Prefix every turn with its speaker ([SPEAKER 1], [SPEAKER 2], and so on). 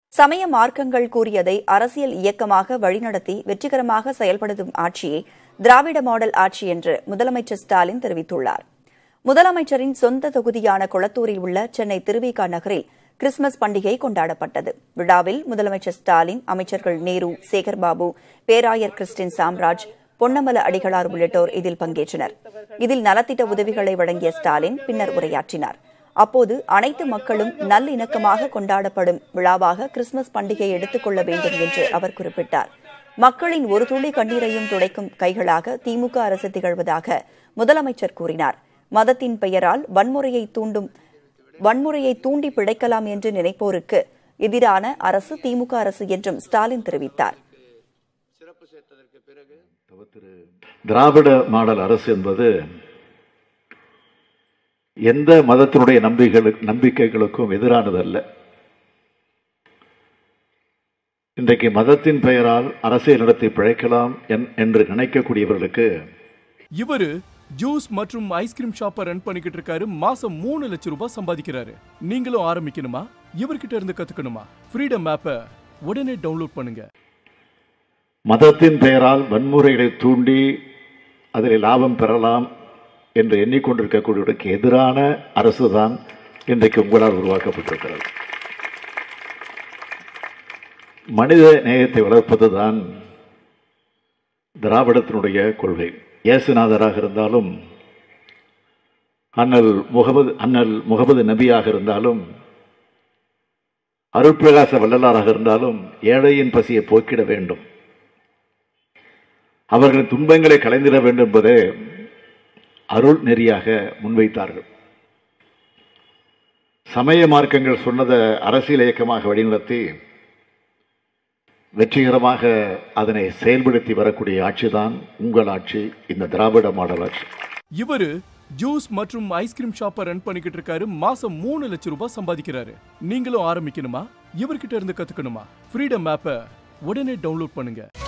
[SPEAKER 1] சமய மார்க்கங்கள் கூறியதை அரசியல் இயக்கமாக வழிநடத்தி வெற்றிகரமாக செயல்படுத்தும் ஆட்சியை திராவிட மாடல் ஆட்சி என்று முதலமைச்சர் ஸ்டாலின் தெரிவித்துள்ளார் முதலமைச்சரின் சொந்த தொகுதியான கொளத்தூரில் உள்ள சென்னை திருவிக நகரில் கிறிஸ்துமஸ் பண்டிகை கொண்டாடப்பட்டது விழாவில் முதலமைச்சர் ஸ்டாலின் அமைச்சர்கள் நேரு சேகர்பாபு பேராயர் கிறிஸ்டின் சாம்ராஜ் பொன்னமல அடிகளார் உள்ளிட்டோர் இதில் பங்கேற்றனர் இதில் நலத்திட்ட உதவிகளை வழங்கிய ஸ்டாலின் பின்னர் உரையாற்றினார் அப்போது அனைத்து மக்களும் நல்லிணக்கமாக கொண்டாடப்படும் விழாவாக கிறிஸ்துமஸ் பண்டிகையை எடுத்துக் கொள்ள வேண்டும் என்று அவர் குறிப்பிட்டார் மக்களின் ஒரு துளி கண்ணீரையும் துடைக்கும் கைகளாக திமுக அரசு திகழ்வதாக முதலமைச்சர் கூறினார் மதத்தின் பெயரால் வன்முறையை தூண்டும் வன்முறையை தூண்டி பிழைக்கலாம் என்று நினைப்போருக்கு எதிரான அரசு திமுக அரசு என்றும் ஸ்டாலின் தெரிவித்தார்
[SPEAKER 2] திராவிட மாடல் அரசு என்பது எந்த மதத்தினுடைய நம்பிக்கைகளுக்கு நம்பிக்கைகளுக்கும் எதிரானதல்ல இன்றைக்கு மதத்தின் பெயரால் அரசியல் நடத்தி பிழைக்கலாம் என்- என்று நினைக்கக்கூடியவர்களுக்கு
[SPEAKER 3] இவரு ஜூஸ் மற்றும் ஐஸ்கிரீம் ஷாப்பை ரன் பண்ணிக்கிட்டு இருக்காரு மாசம் மூணு லட்சம் ரூபாய் சம்பாதிக்கிறாரு நீங்களும் ஆரம்பிக்கணுமா இவர்கிட்ட இருந்து கத்துக்கணுமா ஃப்ரீடம் ஆப்பை உடனே டவுன்லோட் பண்ணுங்க
[SPEAKER 2] மதத்தின் பெயரால் வன்முறைகளை தூண்டி அதில் லாபம் பெறலாம் என்று எண்ணிக்கொண்டிருக்கக்கூடியவர்களுக்கு எதிரான அரசுதான் இன்றைக்கு உங்களால் உருவாக்கப்பட்டிருக்கிறது மனித நேயத்தை வளர்ப்பதுதான் திராவிடத்தினுடைய கொள்கை இயேசுநாதராக இருந்தாலும் அண்ணல் முகமது அண்ணல் முகமது நபியாக இருந்தாலும் அருட்பிரகாச வள்ளலாராக இருந்தாலும் ஏழையின் பசியை போக்கிட வேண்டும் அவர்களின் துன்பங்களை கலைந்திட வேண்டும் என்பதே அருள் நெறியாக முன்வைத்தார்கள் சமய மார்க்கங்கள் சொன்னதை அரசியல் இயக்கமாக வழிநடத்தி வெற்றிகரமாக அதனை செயல்படுத்தி வரக்கூடிய ஆட்சிதான் உங்கள் ஆட்சி இந்த திராவிட மாடல் ஆட்சி
[SPEAKER 3] இவரு ஜூஸ் மற்றும் ஐஸ்கிரீம் ஷாப்பை ரன் பண்ணிக்கிட்டு இருக்காரு மாசம் மூணு லட்சம் ரூபாய் சம்பாதிக்கிறாரு நீங்களும் ஆரம்பிக்கணுமா இவர்கிட்ட இருந்து கத்துக்கணுமா ஃப்ரீடம் ஆப்பை உடனே டவுன்லோட் பண்ணுங்க